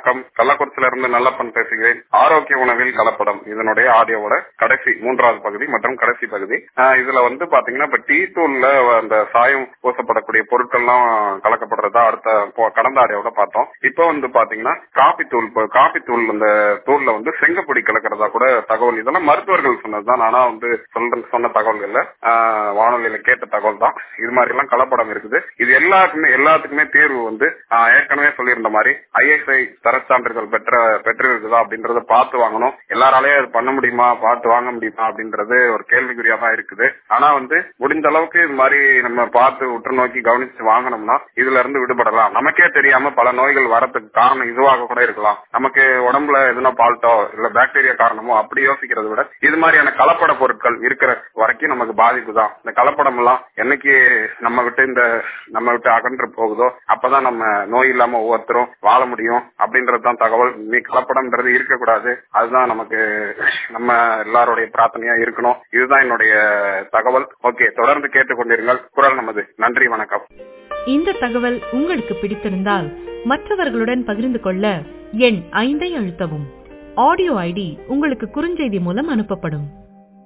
வணக்கம் கள்ளக்குறிச்சியில இருந்து நல்லப்பன் பேசுகிறேன் ஆரோக்கிய உணவில் கலப்படம் இதனுடைய ஆடியோவோட கடைசி மூன்றாவது பகுதி மற்றும் கடைசி பகுதி ஆஹ் இதுல வந்து பாத்தீங்கன்னா இப்ப டீ தூள்ல அந்த சாயம் பூசப்படக்கூடிய பொருட்கள்லாம் கலக்கப்படுறதா அடுத்த போ- கடந்த ஆடியோட பார்த்தோம் இப்போ வந்து பாத்தீங்கன்னா காபி தூள் இப்போ காபி தூள் அந்த தூள்ல வந்து செங்கப்பொடி கலக்கிறதா கூட தகவல் இதெல்லாம் மருத்துவர்கள் சொன்னதுதான் ஆனா வந்து சொல்ற சொன்ன தகவல்கள்ல ஆஹ் வானொலியில கேட்ட தகவல் தான் இது மாதிரி எல்லாம் கலப்படம் இருக்குது இது எல்லாருக்குமே எல்லாத்துக்குமே தேர்வு வந்து ஆஹ் ஏற்கனவே சொல்லியிருந்த மாதிரி ஐஎஸ்ஐ தரச்சான்றிதழ் பெற்ற பெற்றிருக்குதா அப்படின்றத பார்த்து வாங்கணும் எல்லாராலையும் அது பண்ண முடியுமா பார்த்து வாங்க முடியுமா அப்படின்றது ஒரு கேள்விக்குறியா தான் இருக்குது ஆனா வந்து முடிந்த அளவுக்கு இது மாதிரி நம்ம பார்த்து உற்று நோக்கி கவனிச்சு வாங்கினோம்னா இதுல இருந்து விடுபடலாம் நமக்கே தெரியாம பல நோய்கள் வரதுக்கு காரணம் இதுவாக கூட இருக்கலாம் நமக்கு உடம்புல எதுனா பால்ட்டோ இல்ல பாக்டீரியா காரணமோ அப்படி யோசிக்கிறத விட இது மாதிரியான கலப்பட பொருட்கள் இருக்கிற வரைக்கும் நமக்கு பாதிப்பு தான் இந்த கலப்படம் எல்லாம் என்னைக்கு நம்ம விட்டு இந்த நம்ம விட்டு அகன்று போகுதோ அப்பதான் நம்ம நோய் இல்லாம ஒவ்வொருத்தரும் வாழ முடியும் அப்படின்றது தான் தகவல் நீ கலப்படம்ன்றது இருக்கக்கூடாது அதுதான் நமக்கு நம்ம எல்லாருடைய பிரார்த்தனையா இருக்கணும் இதுதான் என்னுடைய தகவல் ஓகே தொடர்ந்து கேட்டுக்கொண்டிருங்கள் குரல் நமது நன்றி வணக்கம் இந்த தகவல் உங்களுக்கு பிடித்திருந்தால் மற்றவர்களுடன் பகிர்ந்து கொள்ள எண் ஐந்தை அழுத்தவும் ஆடியோ ஐடி உங்களுக்கு குறுஞ்செய்தி மூலம் அனுப்பப்படும்